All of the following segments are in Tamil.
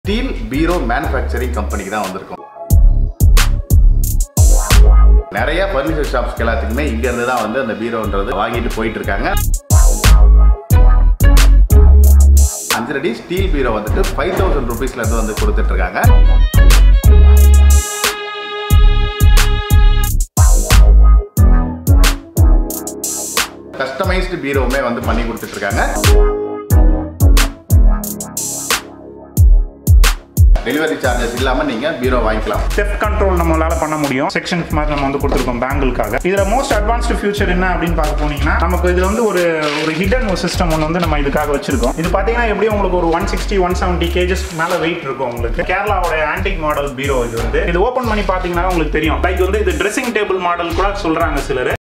ஸ்டீல் பீரோ மேனுஃபேக்சரிங் கம்பெனிக்கு தான் வந்திருக்கோம் நிறைய ஃபர்னிச்சர் ஷாப்ஸ்க்கு எல்லாத்துக்குமே இங்க இருந்து தான் வந்து அந்த பீரோன்றது வாங்கிட்டு போயிட்டு இருக்காங்க அஞ்சரடி ஸ்டீல் பீரோ வந்துட்டு ஃபைவ் தௌசண்ட் ருபீஸ்ல இருந்து வந்து கொடுத்துட்டு இருக்காங்க கஸ்டமைஸ்டு பீரோவுமே வந்து பண்ணி கொடுத்துட்டு இருக்காங்க டெலிவரி சார்ஜஸ் இல்லாம நீங்க பீரோ வாங்கிக்கலாம் செஃப் கண்ட்ரோல் நம்மளால பண்ண முடியும் செக்ஷன்ஸ் மாதிரி நம்ம வந்து கொடுத்துருக்கோம் பேங்கிள்காக இதுல மோஸ்ட் அட்வான்ஸ்டு ஃபியூச்சர் என்ன அப்படின்னு பார்க்க போனீங்கன்னா நமக்கு இதுல வந்து ஒரு ஒரு ஹிடன் ஒரு சிஸ்டம் ஒன்று வந்து நம்ம இதுக்காக வச்சிருக்கோம் இது பாத்தீங்கன்னா எப்படி உங்களுக்கு ஒரு one sixty one seventy gauges மேல வெயிட் இருக்கும் உங்களுக்கு கேரளாவோட ஆன்டிக் மாடல் பீரோ இது வந்து இது ஓப்பன் பண்ணி பாத்தீங்கன்னா உங்களுக்கு தெரியும் லைக் வந்து இது ட்ரெஸ்ஸிங் டேபிள் மாடல் கூட சொல்றாங்க சிலர்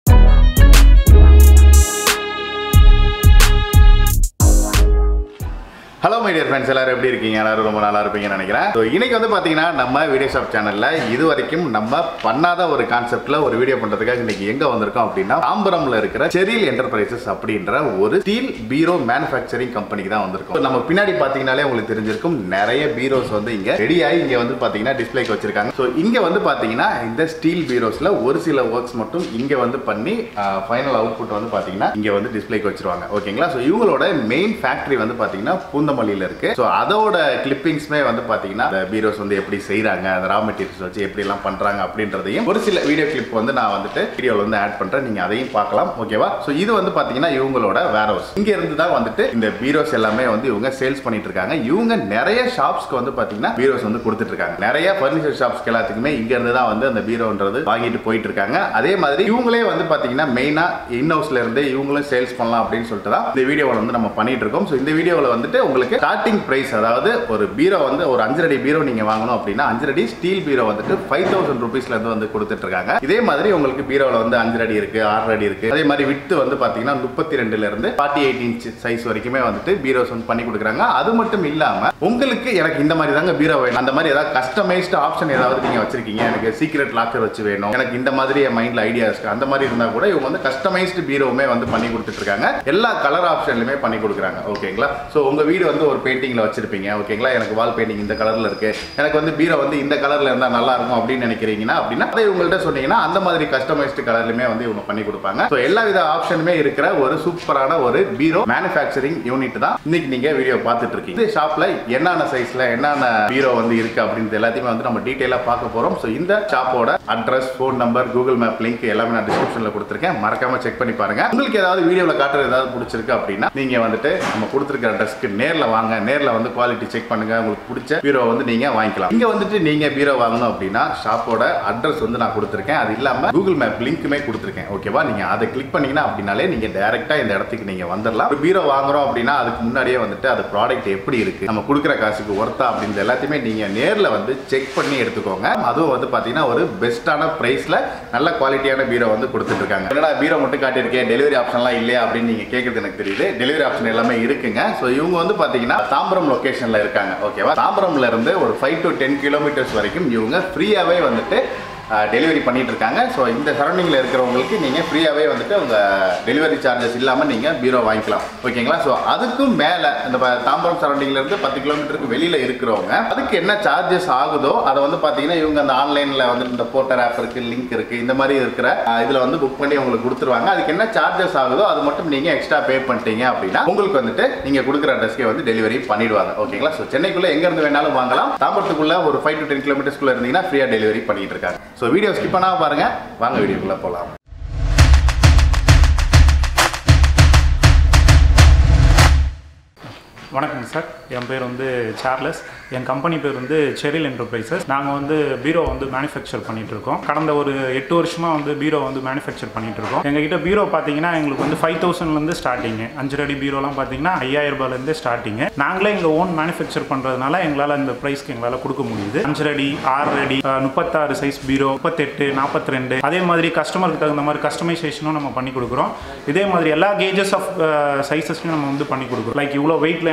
ஹலோ மை டியர் ஃப்ரெண்ட்ஸ் எல்லாரும் எப்படி இருக்கீங்க எல்லாரும் ரொம்ப நல்லா இருப்பீங்கன்னு நினைக்கிறேன் ஸோ இன்னைக்கு வந்து பார்த்தீங்கன்னா நம்ம வீடியோ ஷாப் சேனலில் இது வரைக்கும் நம்ம பண்ணாத ஒரு கான்செப்ட்ல ஒரு வீடியோ பண்ணுறதுக்காக இன்னைக்கு எங்கே வந்திருக்கோம் அப்படின்னா தாம்பரம்ல இருக்கிற செரில் என்டர்பிரைசஸ் அப்படின்ற ஒரு ஸ்டீல் பீரோ மேனுஃபேக்சரிங் கம்பெனிக்கு தான் வந்திருக்கோம் So, நம்ம பின்னாடி பார்த்தீங்கனாலே உங்களுக்கு தெரிஞ்சிருக்கும் நிறைய பீரோஸ் வந்து இங்கே ரெடியாகி இங்கே வந்து பார்த்தீங்கன்னா டிஸ்பிளேக்கு வச்சிருக்காங்க ஸோ இங்கே வந்து பார்த்தீங்கன்னா இந்த ஸ்டீல் பீரோஸில் ஒரு சில ஒர்க்ஸ் மட்டும் இங்கே வந்து பண்ணி ஃபைனல் அவுட்புட் வந்து பார்த்தீங்கன்னா இங்கே வந்து டிஸ்பிளேக்கு வச்சிருவாங்க ஓகேங்களா ஸோ இவங்களோட மெயின் ஃபேக்டரி வந்து பார்த்தீங்கன்னா பூந்தமல்லியில் இருக்கு ஸோ அதோட கிளிப்பிங்ஸ்மே வந்து பார்த்தீங்கன்னா இந்த பீரோஸ் வந்து எப்படி செய்கிறாங்க அந்த ரா மெட்டீரியல்ஸ் வச்சு எப்படி எல்லாம் பண்ணுறாங்க அப்படின்றதையும் ஒரு சில வீடியோ கிளிப் வந்து நான் வந்துட்டு வீடியோவில் வந்து ஆட் பண்ணுறேன் நீங்கள் அதையும் பார்க்கலாம் ஓகேவா ஸோ இது வந்து பார்த்தீங்கன்னா இவங்களோட வேர் ஹவுஸ் இங்கே இருந்து தான் வந்துட்டு இந்த பீரோஸ் எல்லாமே வந்து இவங்க சேல்ஸ் பண்ணிட்டு இருக்காங்க இவங்க நிறைய ஷாப்ஸ்க்கு வந்து பார்த்தீங்கன்னா பீரோஸ் வந்து கொடுத்துட்டு இருக்காங்க நிறைய ஃபர்னிச்சர் ஷாப்ஸ்க்கு எல்லாத்துக்குமே இங்க இருந்து தான் வந்து அந்த பீரோன்றது வாங்கிட்டு போயிட்டு இருக்காங்க அதே மாதிரி இவங்களே வந்து பார்த்தீங்கன்னா மெயினாக இன் ஹவுஸ்ல இருந்து இவங்களும் சேல்ஸ் பண்ணலாம் அப்படின்னு சொல்லிட்டு தான் இந்த வீடியோவில் வந்து நம்ம பண்ணிட்டு இருக்கோம் ஸோ இந்த வீடியோவில் வந்துட்டு உங்களுக்கு ஸ்டார்டிங் பிரைஸ் அதாவது ஒரு பீரோ வந்து ஒரு அஞ்சரடி பீரோ நீங்க வாங்கணும் அப்படின்னா அஞ்சரடி ஸ்டீல் பீரோ வந்துட்டு ஃபைவ் தௌசண்ட் ருபீஸ்ல இருந்து வந்து கொடுத்துட்டு இருக்காங்க இதே மாதிரி உங்களுக்கு பீரோவில் வந்து அஞ்சரடி இருக்கு ஆறு அடி இருக்கு அதே மாதிரி விட்டு வந்து பாத்தீங்கன்னா முப்பத்தி ரெண்டுல இருந்து ஃபார்ட்டி எயிட் இன்ச் சைஸ் வரைக்குமே வந்துட்டு பீரோஸ் வந்து பண்ணி கொடுக்குறாங்க அது மட்டும் இல்லாம உங்களுக்கு எனக்கு இந்த மாதிரி தாங்க பீரோ வேணும் அந்த மாதிரி ஏதாவது கஸ்டமைஸ்டு ஆப்ஷன் ஏதாவது நீங்க வச்சிருக்கீங்க எனக்கு சீக்ரெட் லாக்கர் வச்சு வேணும் எனக்கு இந்த மாதிரி என் மைண்ட்ல ஐடியா இருக்கு அந்த மாதிரி இருந்தா கூட இவங்க வந்து கஸ்டமைஸ்டு பீரோவுமே வந்து பண்ணி கொடுத்துட்டு இருக்காங்க எல்லா கலர் ஆப்ஷன்லயுமே பண்ணி கொடுக்குறாங்க ஓகேங்களா ஸோ உங்க வீடு வந்து ஒரு பெயிண்டிங்ல வச்சிருப்பீங்க ஓகேங்களா எனக்கு வால் பெயிண்டிங் இந்த கலர்ல இருக்கு எனக்கு வந்து பீரோ வந்து இந்த கலர்ல இருந்தா நல்லா இருக்கும் அப்படின்னு நினைக்கிறீங்கன்னா அப்படின்னா அதை இவங்கள்ட்ட சொன்னீங்கன்னா அந்த மாதிரி கஸ்டமைஸ்டு கலர்லயுமே வந்து இவங்க பண்ணி கொடுப்பாங்க ஸோ எல்லா வித ஆப்ஷனுமே இருக்கிற ஒரு சூப்பரான ஒரு பீரோ மேனுஃபேக்சரிங் யூனிட் தான் இன்னைக்கு நீங்க வீடியோ பார்த்துட்டு இருக்கீங்க இந்த ஷாப்ல என்னென்ன சைஸ்ல என்னென்ன பீரோ வந்து இருக்கு அப்படின்றது எல்லாத்தையுமே வந்து நம்ம டீட்டெயிலா பார்க்க போறோம் ஸோ இந்த ஷாப்போட address phone number Google map link எல்லாமே நான் டிஸ்கிரிப்ஷன்ல கொடுத்துருக்கேன் மறக்காம செக் பண்ணி பாருங்க உங்களுக்கு ஏதாவது வீடியோல காட்டுறது ஏதாவது பிடிச்சிருக்கு அப்படின்னா நீங்க வந்துட்டு நம்ம கொடுத்துருக்க அட்ரஸ்க்கு நேர்ல வாங்க நேர்ல வந்து குவாலிட்டி செக் பண்ணுங்க உங்களுக்கு பிடிச்ச பீரோ வந்து நீங்க வாங்கிக்கலாம் இங்க வந்துட்டு நீங்க பீரோ வாங்கணும் அப்படின்னா ஷாப்போட அட்ரஸ் வந்து நான் கொடுத்துருக்கேன் அது இல்லாம கூகுள் மேப் லிங்க்குமே கொடுத்துருக்கேன் ஓகேவா நீங்க அதை கிளிக் பண்ணீங்கன்னா அப்படின்னாலே நீங்க டைரக்டா இந்த இடத்துக்கு நீங்க வந்துடலாம் ஒரு பீரோ வாங்குறோம் அப்படின்னா அதுக்கு முன்னாடியே வந்துட்டு அது ப்ராடக்ட் எப்படி இருக்கு நம்ம கொடுக்குற காசுக்கு ஒர்த்தா அப்படின்ற எல்லாத்தையுமே நீங்க நேர்ல வந்து செக் பண்ணி எடுத்துக்கோங்க அதுவும் வந்து பாத்தீங்கன்னா ஒரு பெஸ்ட்டான பிரைஸ்ல நல்ல குவாலிட்டியான பீரோ வந்து கொடுத்துட்டு இருக்காங்க என்னடா பீரோ மட்டும் காட்டியிருக்கேன் டெலிவரி ஆப்ஷன்லாம் இல்லையா அப்படின்னு நீங்க கேட்கறது எனக்கு தெரியுது டெலிவரி ஆப்ஷன் எல்லாமே இருக்குங்க ஸோ இவங்க வந்து பாத்தீங்கன்னா தாம்பரம் லொகேஷன்ல இருக்காங்க ஓகேவா தாம்பரம்ல இருந்து ஒரு ஃபைவ் டு டென் கிலோமீட்டர்ஸ் வரைக்கும் இவங்க ஃப்ரீயாவே வந்துட்டு டெலிவரி பண்ணிட்டு இருக்காங்க ஸோ இந்த சரௌண்டிங்கில் இருக்கிறவங்களுக்கு நீங்கள் ஃப்ரீயாகவே வந்துட்டு உங்கள் டெலிவரி சார்ஜஸ் இல்லாமல் நீங்கள் பீரோ வாங்கிக்கலாம் ஓகேங்களா ஸோ அதுக்கும் மேலே இந்த ப- தாம்பரம் சரௌண்டிங்ல இருந்து பத்து கிலோமீட்டருக்கு வெளியில் இருக்கிறவங்க அதுக்கு என்ன சார்ஜஸ் ஆகுதோ அதை வந்து பார்த்தீங்கன்னா இவங்க அந்த ஆன்லைனில் வந்து இந்த போர்ட்டர் ஆப் இருக்குது லிங்க் இருக்குது இந்த மாதிரி இருக்கிற இதில் வந்து புக் பண்ணி உங்களுக்கு கொடுத்துருவாங்க அதுக்கு என்ன சார்ஜஸ் ஆகுதோ அது மட்டும் நீங்கள் எக்ஸ்ட்ரா பே பண்ணிட்டீங்க அப்படின்னா உங்களுக்கு வந்துட்டு நீங்கள் கொடுக்குற அட்ரஸ்க்கே வந்து டெலிவரி பண்ணிடுவாங்க ஓகேங்களா ஸோ சென்னைக்குள்ளே எங்கேருந்து வேணாலும் வாங்கலாம் தாம்பரத்துக்குள்ள ஒரு ஃபைவ் டு டென் கிலோமீட்டர்ஸ்க்குள்ள இருந்தீங்கன்னா ஃப்ரீயாக டெலிவரி பண்ணிட்டு இருக்காங்க ஸோ வீடியோ ஸ்கிப் பண்ணாம பாருங்க வாங்க வீடியோக்குள்ள போகலாம் வணக்கம் சார் என் பேர் வந்து சார்லஸ் என் கம்பெனி பேர் வந்து செரில் என்டர்பிரைசஸ் நாங்கள் வந்து பீரோ வந்து மேனுஃபேக்சர் பண்ணிட்டு இருக்கோம் கடந்த ஒரு எட்டு வருஷமாக வந்து பீரோ வந்து மேனுஃபேக்சர் பண்ணிட்டு இருக்கோம் எங்ககிட்ட பீரோ பார்த்தீங்கன்னா எங்களுக்கு வந்து ஃபைவ் தௌசண்ட்லேருந்து ஸ்டார்டிங்கு அஞ்சு அடி பீரோலாம் பார்த்தீங்கன்னா ஐயாயிரம் ரூபாயிலேருந்து ஸ்டார்டிங்கு நாங்களே எங்கள் ஓன் மேனுஃபேக்சர் பண்ணுறதுனால எங்களால் இந்த ப்ரைஸ்க்கு எங்களால் கொடுக்க முடியுது அஞ்சு அடி ஆறு அடி அஹ், முப்பத்தாறு சைஸ் பீரோ முப்பத்தெட்டு நாற்பத்தி ரெண்டு அதே மாதிரி கஸ்டமருக்கு தகுந்த மாதிரி கஸ்டமைசேஷனும் நம்ம பண்ணி கொடுக்குறோம் இதே மாதிரி எல்லா கேஜஸ் ஆஃப் சைஸஸ்லையும் நம்ம வந்து பண்ணி கொடுக்குறோம் லைக் இவ்வளோ வெயிட்டில்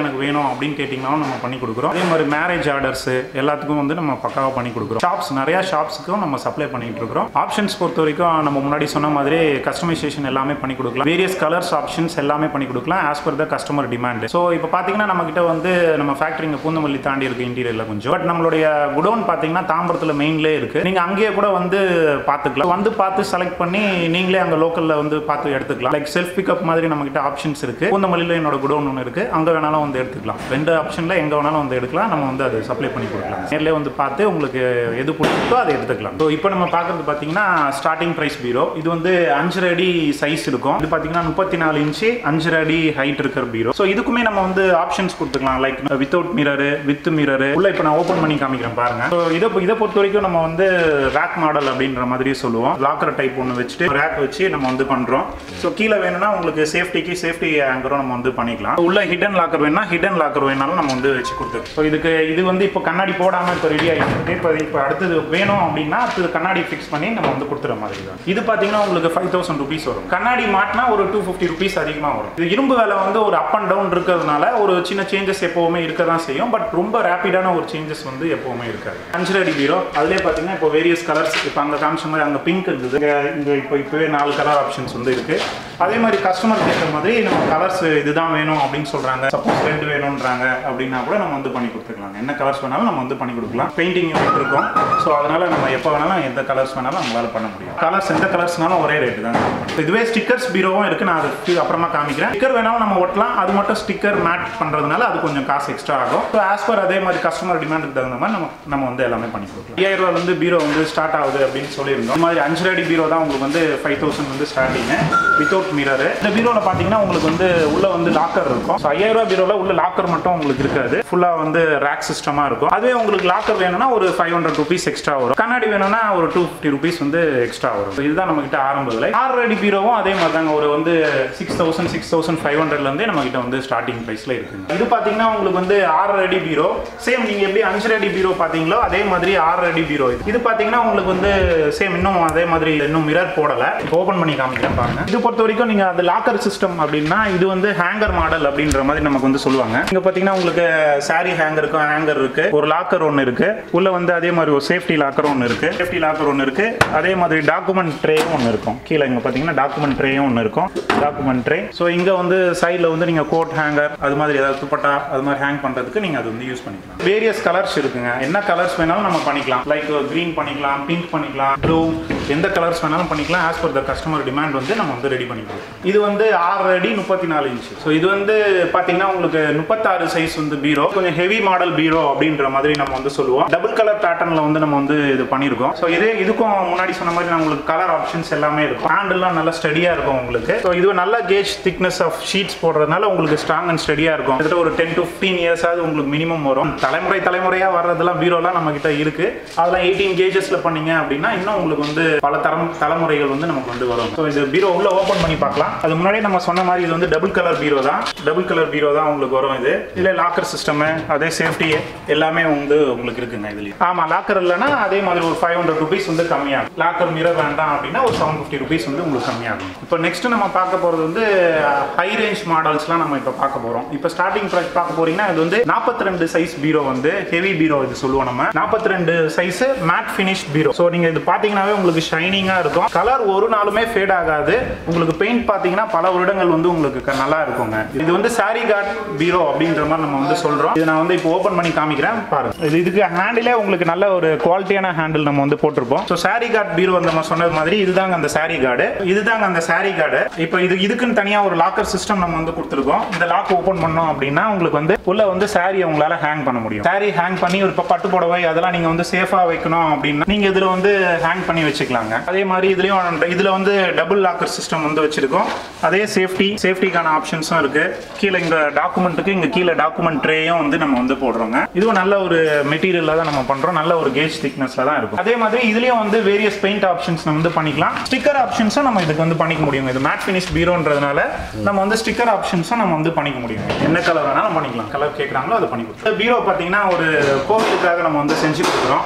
எனக்கு வேணும் அப்படின்னு கேட்டிங்கனாலும் நம்ம பண்ணி கொடுக்குறோம் அதே மாதிரி மேரேஜ் ஆர்டர்ஸ் எல்லாத்துக்கும் வந்து நம்ம பக்காவாக பண்ணி கொடுக்குறோம் ஷாப்ஸ் நிறையா ஷாப்ஸுக்கும் நம்ம சப்ளை பண்ணிட்டு இருக்கிறோம் ஆப்ஷன்ஸ் பொறுத்த வரைக்கும் நம்ம முன்னாடி சொன்ன மாதிரி கஸ்டமைசேஷன் எல்லாமே பண்ணி கொடுக்கலாம் வேரியஸ் கலர்ஸ் ஆப்ஷன்ஸ் எல்லாமே பண்ணி கொடுக்கலாம் as per the customer demand so இப்போ பார்த்தீங்கன்னா நம்ம கிட்ட வந்து நம்ம ஃபேக்ட்ரிங்க பூந்தமல்லி தாண்டி இருக்கு இன்டீரியரில் கொஞ்சம் பட் நம்மளுடைய குடோன் பார்த்தீங்கன்னா தாம்பரத்தில் மெயின்லேயே இருக்கு நீங்கள் அங்கேயே கூட வந்து பார்த்துக்கலாம் வந்து பார்த்து செலக்ட் பண்ணி நீங்களே அங்கே லோக்கலில் வந்து பார்த்து எடுத்துக்கலாம் லைக் செல்ஃப் பிக்கப் மாதிரி நம்ம கிட்ட ஆப்ஷன்ஸ் இருக்கு பூந்தமல்லியில் என்னோட குடோன் ஒன்று இருக்கு அங்கே வேணாலும் வந்து எடுத்துக்கலாம் ரெண்டு ஆப்ஷனில் எங்கே வேணாலும் வந்து எடுக்கலாம் நம்ம வந்து அதை சப்ளை பண்ணி கொடுக்கலாம் நேர்லேயே வந்து பார்த்து உங்களுக்கு எது பிடிச்சிருக்கோ அதை எடுத்துக்கலாம் ஸோ இப்போ நம்ம பார்க்குறது பார்த்தீங்கன்னா ஸ்டார்டிங் ப்ரைஸ் பீரோ இது வந்து அஞ்சரை அடி சைஸ் இருக்கும் இது பார்த்தீங்கன்னா முப்பத்தி நாலு இன்ச்சு அஞ்சரை அடி ஹைட் இருக்கிற பீரோ ஸோ இதுக்குமே நம்ம வந்து ஆப்ஷன்ஸ் கொடுத்துக்கலாம் like without mirror with mirror உள்ள இப்போ நான் ஓப்பன் பண்ணி காமிக்கிறேன் பாருங்க ஸோ இதை இதை பொறுத்த வரைக்கும் நம்ம வந்து ரேக் மாடல் அப்படின்ற மாதிரி சொல்லுவோம் லாக்கர் டைப் ஒன்று வச்சுட்டு ரேக் வச்சு நம்ம வந்து பண்ணுறோம் ஸோ கீழே வேணும்னா உங்களுக்கு சேஃப்டிக்கு சேஃப்டி ஆங்கரும் நம்ம வந்து பண்ணிக்கலாம் உள்ள ஹிடன் லாக்கர் வேணும்னா ஹிடன் லாக்கர் வேணாலும் நம்ம வந்து வச்சு கொடுத்துருக்கோம் ஸோ இதுக்கு இது வந்து இப்போ கண்ணாடி போடாமல் இப்போ ரெடி ஆகிட்டு இப்போ இப்போ அடுத்தது வேணும் அப்படின்னா அடுத்தது கண்ணாடி ஃபிக்ஸ் பண்ணி நம்ம வந்து கொடுத்துற மாதிரி தான் இது பார்த்தீங்கன்னா உங்களுக்கு ஃபைவ் தௌசண்ட் ருபீஸ் வரும் கண்ணாடி மாட்டினா ஒரு டூ ஃபிஃப்டி ருபீஸ் அதிகமாக வரும் இது இரும்பு வேலை வந்து ஒரு அப் அண்ட் டவுன் இருக்கிறதுனால ஒரு சின்ன சேஞ்சஸ் எப்போவுமே இருக்க தான் செய்யும் பட் ரொம்ப ரேப்பிடான ஒரு சேஞ்சஸ் வந்து எப்போவுமே இருக்காது அஞ்சு அடி பீரோ அதுலேயே பார்த்தீங்கன்னா இப்போ வேரியஸ் கலர்ஸ் இப்போ அங்கே காமிச்ச மாதிரி அங்கே பிங்க் இருந்தது இங்கே இங்கே இப்போ இப்போவே நாலு கலர் ஆப்ஷன்ஸ் வந்து இருக்குது அதே மாதிரி கஸ்டமர் கேட்குற மாதிரி நம்ம கலர்ஸ் இதுதான் வேணும் அப்படின்னு சொல்கிறாங்க சப்போஸ் ரெட் வேணுன்றாங்க அப்படின்னா கூட நம்ம வந்து பண்ணி கொடுத்துக்கலாம் என்ன கலர்ஸ் வேணாலும் நம்ம வந்து பண்ணி கொடுக்கலாம் பெயிண்டிங் யூனிட் இருக்கும் ஸோ அதனால நம்ம எப்போ வேணாலும் எந்த கலர்ஸ் வேணாலும் நம்மளால பண்ண முடியும் கலர்ஸ் எந்த கலர்ஸ்னாலும் ஒரே ரேட்டு தான் இதுவே ஸ்டிக்கர்ஸ் பீரோவும் இருக்குது நான் அது அப்புறமா காமிக்கிறேன் ஸ்டிக்கர் வேணாலும் நம்ம ஒட்டலாம் அது மட்டும் ஸ்டிக்கர் மேட் பண்ணுறதுனால அது கொஞ்சம் காசு எக்ஸ்ட்ரா ஆகும் ஸோ ஆஸ் பர் அதே மாதிரி கஸ்டமர் டிமாண்டுக்கு தகுந்த மாதிரி நம்ம நம்ம வந்து எல்லாமே பண்ணி கொடுக்கலாம் ஐயாயிரம் ரூபாயிலிருந்து பீரோ வந்து ஸ்டார்ட் ஆகுது அப்படின்னு சொல்லியிருந்தோம் இந்த மாதிரி அஞ்சு அடி பீரோ தான் உங்களுக்கு வந்து ஃபைவ் தௌசண்ட் வந்து ஸ்டார்டிங் வித்தவுட் மிரர் இந்த பீரோவில் பார்த்தீங்கன்னா உங்களுக்கு வந்து உள்ள வந்து லாக்கர் இருக்கும் ஸோ ஐயாயிரம் ரூபாய் பீரோவில் உள்ள லாக்கர் மட்டும் உங்களுக்கு இருக்காது ஃபுல்லாக வந்து ரேக் சிஸ்டமாக இருக்கும் அதுவே உங்களுக்கு லாக்கர் வேணும்னா ஒரு ஃபைவ் ஹண்ட்ரட் ருபீஸ் எக்ஸ்ட்ரா வரும் கண்ணாடி வேணும்னா ஒரு டூ ஃபிஃப்டி ருபீஸ் வந்து எக்ஸ்ட்ரா வரும் So இதுதான் நம்ம கிட்ட ஆரம்ப விலை ஆறு அடி பீரோவும் அதே மாதிரி தாங்க ஒரு வந்து six thousand six thousand five ஹண்ட்ரட்லேருந்தே நம்ம கிட்ட வந்து ஸ்டார்டிங் ப்ரைஸில் இருக்குங்க இது பார்த்தீங்கன்னா உங்களுக்கு வந்து ஆறு அடி பீரோ சேம் நீங்கள் எப்படி அஞ்சு அடி பீரோ பார்த்தீங்களோ அதே மாதிரி ஆறு அடி பீரோ இது இது பார்த்தீங்கன்னா உங்களுக்கு வந்து சேம் இன்னும் அதே மாதிரி இன்னும் மிரர் போடலை இப்போ ஓப்பன் பண்ணி காமிக்கிறேன் பாருங்க இது பொறுத்த வரைக்கும் நீங்கள் அது லாக்கர் சிஸ்டம் அப்படின்னா இது வந்து ஹேங்கர் மாடல் அப்படின்ற மாதிரி நமக்கு வந்து சொல்லுவாங்க இங்கே பார்த்தீங்கன்னா உங்களுக்கு சாரி ஹேங்கருக்கும் ஹேங்கர் இருக்கு ஒரு லாக்கர் ஒன்று இருக்கு உள்ள வந்து அதே மாதிரி ஒரு சேஃப்டி லாக்கர் ஒன்று இருக்கு சேஃப்டி லாக்கர் ஒன்று இருக்கு அதே மாதிரி டாக்குமெண்ட் ட்ரேயும் ஒன்று இருக்கும் கீழே இங்கே பார்த்தீங்கன்னா டாக்குமெண்ட் ட்ரேயும் ஒன்று இருக்கும் டாக்குமெண்ட் ட்ரே ஸோ இங்கே வந்து சைடில் வந்து நீங்கள் கோட் ஹேங்கர் அது மாதிரி ஏதாவது துப்பட்டா அது மாதிரி ஹேங் பண்ணுறதுக்கு நீங்கள் அது வந்து யூஸ் பண்ணிக்கலாம் வேரியஸ் கலர்ஸ் இருக்குங்க என்ன கலர்ஸ் வேணாலும் நம்ம பண்ணிக்கலாம் லைக் க்ரீன் பண்ணிக்கலாம் பிங்க் பண்ணிக்கலாம் ப்ளூ எந்த கலர்ஸ் வேணாலும் பண்ணிக்கலாம் as per the customer demand வந்து நம்ம வந்து ரெடி பண்ணிக்கலாம் இது வந்து ஆறு அடி முப்பத்தி நாலு இன்ச் ஸோ இது வந்து பார்த்தீங்கன்னா உங்களுக்கு முப்பத்தாறு சைஸ் வந்து பீரோ கொஞ்சம் ஹெவி மாடல் பீரோ அப்படின்ற மாதிரி நம்ம வந்து சொல்லுவோம் டபுள் கலர் பேட்டர்னில் வந்து நம்ம வந்து இது பண்ணியிருக்கோம் ஸோ இதே இதுக்கும் முன்னாடி சொன்ன மாதிரி நான் உங்களுக்கு கலர் ஆப்ஷன்ஸ் எல்லாமே இருக்கும் ஹேண்டெல்லாம் நல்லா ஸ்டடியாக இருக்கும் உங்களுக்கு ஸோ இது நல்ல கேஜ் திக்னஸ் ஆஃப் ஷீட்ஸ் போடுறதுனால உங்களுக்கு ஸ்ட்ராங் அண்ட் ஸ்டடியாக இருக்கும் கிட்டத்தட்ட ஒரு டென் டு ஃபிஃப்டீன் இயர்ஸாவது உங்களுக்கு மினிமம் வரும் தலைமுறை தலைமுறையாக வர்றதெல்லாம் பீரோலாம் நம்ம கிட்ட இருக்கு அதெல்லாம் எயிட்டீன் கேஜஸ்ல பண்ணீங்க அப்படின்னா இன்னும் உங்களுக்கு வந்து பல தரம் தலைமுறைகள் வந்து நமக்கு வந்து வரும் ஸோ இது பீரோ உள்ள ஓப்பன் பண்ணி பார்க்கலாம் அது முன்னாடியே நம்ம சொன்ன மாதிரி இது வந்து டபுள் கலர் பீரோ தான் டபுள் கலர் பீரோ தான் உங்களுக்கு வரும் இது இதுல லாக்கர் சிஸ்டம் அதே சேஃப்டி எல்லாமே வந்து உங்களுக்கு இருக்குங்க இதுல ஆமா லாக்கர் இல்லைன்னா அதே மாதிரி ஒரு ஃபைவ் ஹண்ட்ரட் ருபீஸ் வந்து கம்மியாகும் லாக்கர் மிரர் வேண்டாம் அப்படின்னா ஒரு செவன் ஃபிஃப்டி ருபீஸ் வந்து உங்களுக்கு கம்மியாகும் இப்போ நெக்ஸ்ட் நம்ம பார்க்க போறது வந்து ஹை ரேஞ்ச் மாடல்ஸ்லாம் நம்ம இப்போ பார்க்க போறோம் இப்போ ஸ்டார்டிங் ப்ரைஸ் பார்க்க போறீங்கன்னா இது வந்து நாற்பத்தி ரெண்டு சைஸ் பீரோ வந்து ஹெவி பீரோ இது சொல்லுவோம் நம்ம நாற்பத்தி ரெண்டு சைஸ் மேட் ஃபினிஷ் பீரோ ஸோ நீங்க இது பாத்தீங்கன்னாவே உங்களுக்கு ஷைனிங்கா இருக்கும் கலர் ஒரு நாளுமே ஃபேட் ஆகாது உங்களுக்கு பெயிண்ட் பாத்தீங்கன்னா பல வருடங்கள் வந்து உங்களுக்கு க- நல்லா இருக்குங்க இது வந்து சாரி கார்ட் பீரோ அப்படின்ற மாதிரி நம்ம வந்து சொல்றோம் இது நான் வந்து இப்போ ஓபன் பண்ணி காமிக்கிறேன் பாருங்க இது இதுக்கு ஹேண்டிலே உங்களுக்கு நல்ல ஒரு குவாலிட்டியான ஹேண்டில் நம்ம வந்து போட்டிருப்போம் ஸோ சாரி கார்ட் பீரோ நம்ம சொன்னது மாதிரி இதுதாங்க அந்த சாரி கார்டு இதுதாங்க அந்த சாரி கார்டு இப்போ இது இதுக்குன்னு தனியா ஒரு லாக்கர் சிஸ்டம் நம்ம வந்து கொடுத்துருக்கோம் இந்த லாக் ஓபன் பண்ணோம் அப்படின்னா உங்களுக்கு வந்து உள்ள வந்து சாரி உங்களால ஹேங் பண்ண முடியும் சாரி ஹேங் பண்ணி ஒரு ப- பட்டு புடவை அதெல்லாம் நீங்க வந்து சேஃபா வைக்கணும் அப்படின்னா நீங்க இதுல வந்து ஹேங் பண்ணி வச்சுக்கலாங்க அதே மாதிரி இதுலயும் இதுல வந்து டபுள் லாக்கர் சிஸ்டம் வந்து வச்சிருக்கோம் அதே சேஃப்டி சேஃப்டிக்கான ஆப்ஷன்ஸும் இருக்கு கீழே இங்க டாக்குமெண்ட்டுக்கு இங்க கீழே டாக்குமெண்ட் ட்ரேயும் வந்து நம்ம வந்து போடுறோங்க இதுவும் நல்ல ஒரு மெட்டீரியல்ல தான் நம்ம பண்றோம் நல்ல ஒரு கேஜ் திக்னஸ்ல தான் இருக்கும் அதே மாதிரி இதுலயும் வந்து வேரியஸ் பெயிண்ட் ஆப்ஷன்ஸ் நம்ம வந்து பண்ணிக்கலாம் ஸ்டிக்கர் ஆப்ஷன்ஸும் நம்ம இதுக்கு வந்து பண்ணிக்க முடியும் இது மேட் ஃபினிஷ் பீரோன்றதுனால நம்ம வந்து ஸ்டிக்கர் ஆப்ஷன்ஸும் நம்ம வந்து பண்ணிக்க முடியும் என்ன கலர் வேணாலும் பண்ணிக்கலாம் கலர் கேட்குறாங்களோ அதை பண்ணி கொடுத்துருவோம் பீரோ பார்த்தீங்கன்னா ஒரு கோவிலுக்காக நம்ம வந்து செஞ்சு கொடுக்குறோம் ஒரு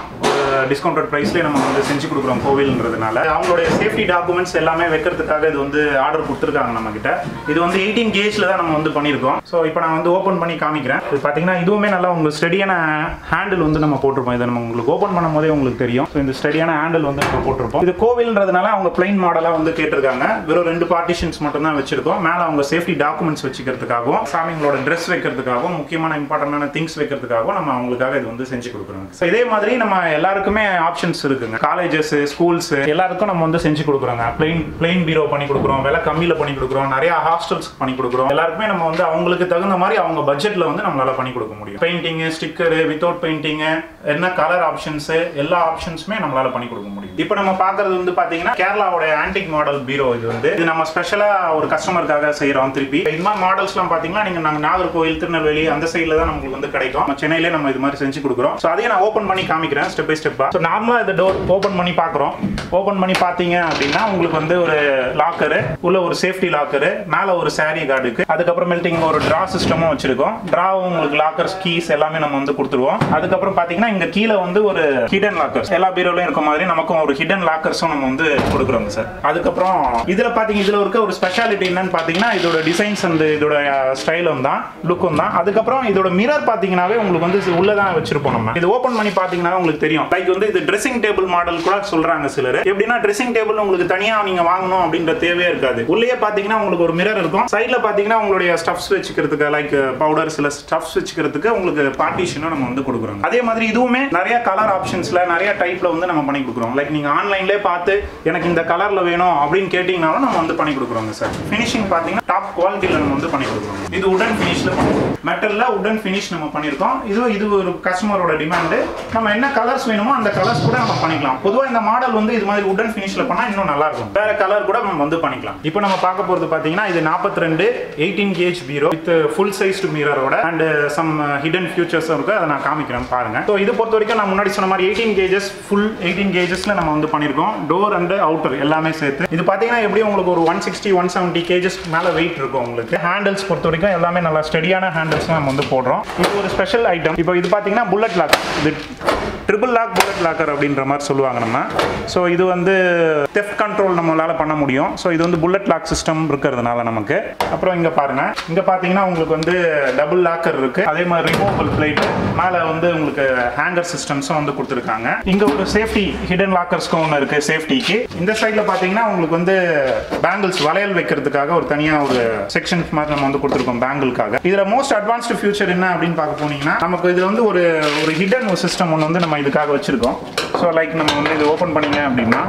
டிஸ்கவுண்டட் ப்ரைஸ்லேயே நம்ம வந்து செஞ்சு கொடுக்குறோம் கோவில்ன்றதுனால அவங்களுடைய சேஃப்டி டாக்குமெண்ட்ஸ் எல்லாமே வைக்கிறதுக்காக இது வந்து ஆர்டர் கொடுத்துருக்காங்க நம்ம கிட்ட இது வந்து எயிட்டீன் கேஜில் தான் நம்ம வந்து பண்ணியிருக்கோம் ஸோ இப்போ நான் வந்து ஓப்பன் பண்ணி காமிக்கிறேன் இது பார்த்தீங்கன்னா இதுவுமே நல்லா உங்களுக்கு ஸ்டெடியான ஹேண்டில் வந்து நம்ம போட்டிருப்போம் இதை நம்ம உங்களுக்கு ஓப்பன் பண்ணும் போதே உங்களுக்கு தெரியும் ஸோ இந்த ஸ்டெடியான ஹேண்டில் வந்து நம்ம போட்டிருப்போம் இது கோவில்ன்றதுனால அவங்க பிளைன் மாடலாக வந்து கேட்டிருக்காங்க வெறும் ரெண்டு பார்ட்டிஷன்ஸ் மட்டும் தான் வச்சிருக்கோம் மேலே அவங்க சேஃப்டி டாக்குமெண்ட்ஸ் வச்சுக்கிறதுக்காகவும் சாமிங்களோட ட்ரெஸ் வைக்கிறதுக்காகவும் முக்கியமான இம்பார்ட்டன்டான திங்ஸ் வைக்கிறதுக்காகவும் நம்ம அவங்களுக்காக இது வந்து செஞ்சு கொடுக்குறோம் ஸோ இதே மாதிரி நம்ம எல்லாருக்குமே ஆப்ஷன்ஸ் இருக்குங்க காலேஜஸ் ஸ்கூல்ஸ் எல்லாருக்கும் நம்ம வந்து செஞ்சு கொடுக்குறோங்க பிளைன் பிளைன் பீரோ பண்ணி கொடுக்குறோம் விலை கம்மியில் பண்ணி கொடுக்குறோம் நிறைய ஹாஸ்டல்ஸ் பண்ணி கொடுக்குறோம் எல்லாருக்குமே நம்ம வந்து அவங்களுக்கு தகுந்த மாதிரி அவங்க பட்ஜெட்டில் வந்து நம்மளால பண்ணி கொடுக்க முடியும் பெயிண்டிங் ஸ்டிக்கரு வித்தவுட் பெயிண்டிங் என்ன கலர் ஆப்ஷன்ஸ் எல்லா ஆப்ஷன்ஸுமே நம்மளால பண்ணி கொடுக்க முடியும் இப்போ நம்ம பார்க்கறது வந்து பாத்தீங்கன்னா கேரளாவோட ஆன்டிக் மாடல் பீரோ இது வந்து இது நம்ம ஸ்பெஷலா ஒரு கஸ்டமருக்காக செய்யறோம் திருப்பி இது மாதிரி மாடல்ஸ்லாம் பாத்தீங்கன்னா நீங்க நாங்க நாகர்கோவில் திருநெல்வேலி அந்த சைடில் தான் நமக்கு வந்து கிடைக்கும் நம்ம சென்னையிலே நம்ம இது மாதிரி செஞ்சு கொடுக்குறோம் ஸோ அதையும் நான் ஓப்பன் பண்ணி காமிக்கிறேன் ஸ்டெப் பை ஸ்டெப்பா ஸோ நார்மலாக இந்த டோர் ஓப்பன் பண்ணி பார்க்குறோம் ஓப்பன் பண்ணி பார்த்தீங்க அப்படின்னா உங்களுக்கு வந்து ஒரு லாக்கரு உள்ள ஒரு சேஃப்டி லாக்கரு மேலே ஒரு சாரி கார்டுக்கு அதுக்கப்புறமேட்டு இங்கே ஒரு ட்ரா சிஸ்டமும் வச்சிருக்கோம் ட்ராவும் உங்களுக்கு லாக்கர்ஸ் கீஸ் எல்லாமே நம்ம வந்து கொடுத்துருவோம் அதுக்கப்புறம் பார்த்தீங்கன்னா இங்கே கீழே வந்து ஒரு ஹிடன் லாக்கர்ஸ் எல்லா பீரோலையும் இருக்க மாதிரி நமக்கும் ஒரு ஹிடன் லாக்கர்ஸும் நம்ம வந்து கொடுக்குறோங்க சார் அதுக்கப்புறம் இதில் பார்த்தீங்க இதில் இருக்க ஒரு ஸ்பெஷாலிட்டி என்னன்னு பார்த்தீங்கன்னா இதோட டிசைன்ஸ் அந்த இதோட ஸ்டைலும் தான் லுக்கும் தான் அதுக்கப்புறம் இதோட மிரர் பார்த்தீங்கன்னாவே உங்களுக்கு வந்து உள்ள தான் வச்சிருப்போம் நம்ம இது ஓப்பன் பண்ணி பார்த்தீங்கன்னா உங்களுக்கு தெரியும் லைக் வந்து இது ட்ரெஸ்ஸிங் டேபிள் மாடல் கூட சொல்றாங்க சிலர் எப்படின்னா ட்ரெஸ்ஸிங் டேபிள் உங்களுக்கு தனியா நீங்க வாங்கணும் அப்படின்ற தேவையே இருக்காது உள்ளே பார்த்தீங்கன்னா உங்களுக்கு ஒரு மிரர் இருக்கும் சைட்ல பார்த்தீங்கன்னா உங்களுடைய ஸ்டஃப்ஸ் வச்சுக்கிறதுக்கு லைக் பவுடர் சில ஸ்டஃப்ஸ் வச்சுக்கிறதுக்கு உங்களுக்கு பார்ட்டிஷனும் நம்ம வந்து கொடுக்குறோம் அதே மாதிரி இதுவுமே நிறைய கலர் ஆப்ஷன்ஸ்ல நிறைய டைப்ல வந்து நம்ம பண்ணி கொடுக்குறோம் லைக் நீங்க ஆன்லைன்லேயே பார்த்து எனக்கு இந்த கலர்ல வேணும் அப்படின்னு கேட்டீங்கனாலும் நம்ம வந்து பண்ணி கொடுக்குறோங்க சார் ஃபினிஷிங் பார்த்தீங்கன்னா டாப் குவாலிட்டியில் நம்ம வந்து பண்ணி கொடுக்குறோம் இது உடன் ஃபினிஷ்ல மெட்டல்ல உடன் ஃபினிஷ் நம்ம பண்ணியிருக்கோம் இது இது ஒரு கஸ்டமரோட டிமாண்டு நம்ம என்ன கலர்ஸ் வேணுமோ அந்த கலர்ஸ் கூட நம்ம பண்ணிக்கலாம் பொதுவாக இந்த மாடல் வந்து இது மாதிரி உடன் ஃபினிஷ்ல பண்ணா இன்னும் நல்லா இருக்கும் வேற கலர் கூட நம்ம வந்து பண்ணிக்கலாம் இப்போ நம்ம பார்க்க போறது பாத்தீங்கன்னா இது 42 ரெண்டு எயிட்டீன் கேஜ் பீரோ வித் ஃபுல் சைஸ்டு மிரரோட அண்ட் சம் ஹிடன் ஃபியூச்சர்ஸும் இருக்கு அதை நான் காமிக்கிறேன் பாருங்க ஸோ இது பொறுத்த வரைக்கும் நான் முன்னாடி சொன்ன மாதிரி எயிட்டீன் கேஜஸ் ஃபுல் எயிட்டீன் கேஜஸ்ல நம்ம வந்து பண்ணியிருக்கோம் டோர் அண்ட் அவுட்டர் எல்லாமே சேர்த்து இது பார்த்தீங்கன்னா எப்படி உங்களுக்கு ஒரு one sixty one seventy gauges மேலே வெயிட் இருக்கும் உங்களுக்கு ஹேண்டில்ஸ் பொறுத்த வரைக்கும் எல்லாமே நல்லா ஸ்டெடியான ஹேண்டில்ஸ் நம்ம வந்து போடுறோம் இது ஒரு ஸ்பெஷல் ஐட்டம் இப்போ இது பார்த்தீங்கன்னா புல்லட் லாக் இது ட்ரிபிள் லாக் புல்லட் லாக்கர் அப்படின்ற மாதிரி சொல்லுவாங்க நம்ம ஸோ இது வந்து தெஃப்ட் கண்ட்ரோல் நம்மளால பண்ண முடியும் ஸோ இது வந்து புல்லட் லாக் சிஸ்டம் இருக்கிறதுனால நமக்கு அப்புறம் இங்கே பாருங்க இங்கே பார்த்தீங்கன்னா உங்களுக்கு வந்து டபுள் லாக்கர் இருக்கு அதே மாதிரி ரிமூவபிள் பிளேட் மேலே வந்து உங்களுக்கு ஹேங்கர் சிஸ்டம்ஸும் வந்து கொடுத்துருக்காங்க இங்கே ஒரு சேஃப்டி ஹிடன் லாக்கர்ஸ்க்கும் ஒன்று இருக்கு சேஃப்டிக்கு இந்த சைடில் பார்த்தீங்கன்னா உங்களுக்கு வந்து பேங்கிள்ஸ் வளையல் வைக்கிறதுக்காக ஒரு தனியாக ஒரு செக்ஷன் மாதிரி நம்ம வந்து கொடுத்துருக்கோம் பேங்கிள்காக இதில் மோஸ்ட் அட்வான்ஸ்டு ஃபியூச்சர் என்ன அப்படின்னு பார்க்க போனீங்கன்னா நமக்கு இதில் வந்து ஒரு ஒரு ஹிடன் சிஸ்டம் ஒன்று வந்து நம்ம இதுக்காக வச்சிருக்கோம் ஸோ லைக் நம்ம வந்து இது ஓப்பன் பண்ணீங்க அப்படின்னா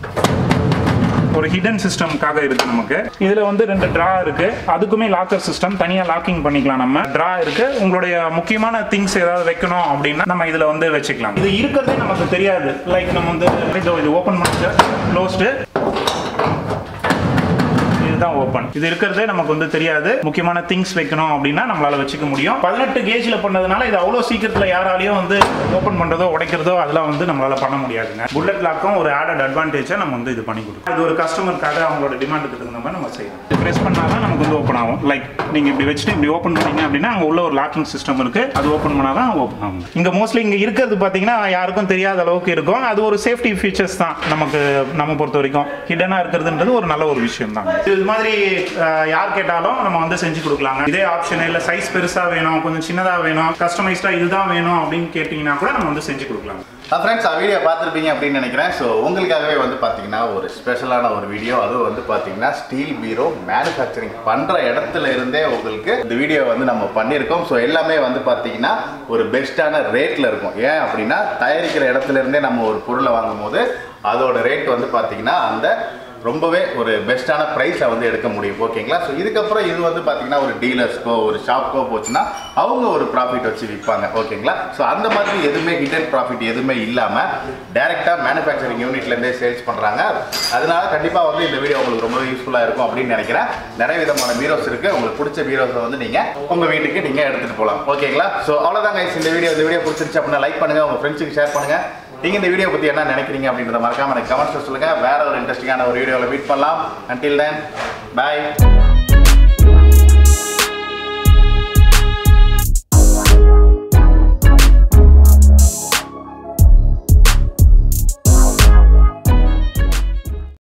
ஒரு ஹிடன் சிஸ்டம்காக இருக்கு நமக்கு இதுல வந்து ரெண்டு ட்ரா இருக்கு அதுக்குமே லாக்கர் சிஸ்டம் தனியா லாக்கிங் பண்ணிக்கலாம் நம்ம ட்ரா இருக்கு உங்களுடைய முக்கியமான திங்ஸ் ஏதாவது வைக்கணும் அப்படின்னா நம்ம இதுல வந்து வச்சுக்கலாம் இது இருக்கிறதே நமக்கு தெரியாது லைக் நம்ம வந்து இதோ இது ஓப்பன் பண்ணிட்டு க்ளோஸ்டு இதுதான் ஓப்பன் இது இருக்கிறதே நமக்கு வந்து தெரியாது முக்கியமான திங்ஸ் வைக்கணும் அப்படின்னா நம்மளால வச்சுக்க முடியும் பதினெட்டு கேஜ்ல பண்ணதுனால இது அவ்வளோ சீக்கிரத்தில் யாராலையும் வந்து ஓப்பன் பண்றதோ உடைக்கிறதோ அதெல்லாம் வந்து நம்மளால பண்ண முடியாதுங்க புல்லட் லாக்கும் ஒரு ஆடட் அட்வான்டேஜை நம்ம வந்து இது பண்ணி கொடுக்கும் இது ஒரு கஸ்டமருக்காக அவங்களோட டிமாண்டுக்கு தகுந்த மாதிரி நம்ம செய்யணும் ப்ரெஸ் பண்ணாதான் நமக்கு வந்து ஓப்பன் ஆகும் லைக் நீங்க இப்படி வச்சுட்டு இப்படி ஓப்பன் பண்ணீங்க அப்படின்னா அங்க உள்ள ஒரு லாக்கிங் சிஸ்டம் இருக்கு அது ஓப்பன் பண்ணாதான் ஓப்பன் ஆகும் இங்க மோஸ்ட்லி இங்க இருக்கிறது பாத்தீங்கன்னா யாருக்கும் தெரியாத அளவுக்கு இருக்கும் அது ஒரு சேஃப்டி ஃபீச்சர்ஸ் தான் நமக்கு நம்ம பொறுத்த வரைக்கும் ஹிடனா இருக்கிறதுன்றது ஒரு நல்ல ஒரு விஷயம் தான் இது மாதிரி அஹ், யார் கேட்டாலும் நம்ம வந்து செஞ்சு கொடுக்கலாங்க இதே ஆப்ஷன் இல்ல சைஸ் பெருசா வேணும் கொஞ்சம் சின்னதா வேணும் கஸ்டமைஸ்டா இதுதான் வேணும் அப்படின்னு கேட்டீங்கன்னா கூட நம்ம வந்து செஞ்சு கொடுக்கலாம் ஃப்ரெண்ட்ஸ் வீடியோ பார்த்துருப்பீங்க அப்படின்னு நினைக்கிறேன் ஸோ உங்களுக்காகவே வந்து பார்த்தீங்கன்னா ஒரு ஸ்பெஷலான ஒரு வீடியோ அதுவும் வந்து பார்த்தீங்கன்னா ஸ்டீல் பீரோ மேனுஃபேக்சரிங் பண்ணுற இடத்துல இருந்தே உங்களுக்கு இந்த வீடியோ வந்து நம்ம பண்ணியிருக்கோம் ஸோ எல்லாமே வந்து பார்த்தீங்கன்னா ஒரு பெஸ்ட்டான ரேட்டில் இருக்கும் ஏன் அப்படின்னா தயாரிக்கிற இடத்துல இருந்தே நம்ம ஒரு பொருளை வாங்கும் போது அதோட ரேட் வந்து பார்த்தீங்கன்னா அந்த ரொம்பவே ஒரு பெஸ்ட்டான ப்ரைஸை வந்து எடுக்க முடியும் ஓகேங்களா ஸோ இதுக்கப்புறம் இது வந்து பார்த்தீங்கன்னா ஒரு டீலர்ஸ்க்கோ ஒரு ஷாப்க்கோ போச்சுன்னா அவங்க ஒரு ப்ராஃபிட் வச்சு விற்பாங்க ஓகேங்களா ஸோ அந்த மாதிரி எதுவுமே ஹிடன் ப்ராஃபிட் எதுவுமே இல்லாமல் டேரெக்டாக மேனுஃபேக்சரிங் யூனிட்லேருந்தே சேல்ஸ் பண்ணுறாங்க அதனால கண்டிப்பாக வந்து இந்த வீடியோ உங்களுக்கு ரொம்பவே யூஸ்ஃபுல்லாக இருக்கும் அப்படின்னு நினைக்கிறேன் நிறைய விதமான பீரோஸ் இருக்குது உங்களுக்கு பிடிச்ச பீரோஸை வந்து நீங்கள் உங்கள் வீட்டுக்கு நீங்கள் எடுத்துகிட்டு போகலாம் ஓகேங்களா ஸோ அவ்வளோதான் guys இந்த வீடியோ இந்த வீடியோ பிடிச்சிருச்சு அப்படின்னா லைக் பண்ணுங்கள் உங்கள் ஃப்ரெண்ட்ஸுக்கு ஷேர் பண்ணுங்கள் நீங்கள் இந்த வீடியோ பற்றி என்ன நினைக்கிறீங்க அப்படின்றத மறக்காம எனக்கு கமெண்ட்ஸ் சொல்லுங்கள் வேற ஒரு இன்ட்ரெஸ்டிங்கான ஒரு வீடியோவில் மீட் பண்ணலாம் until then bye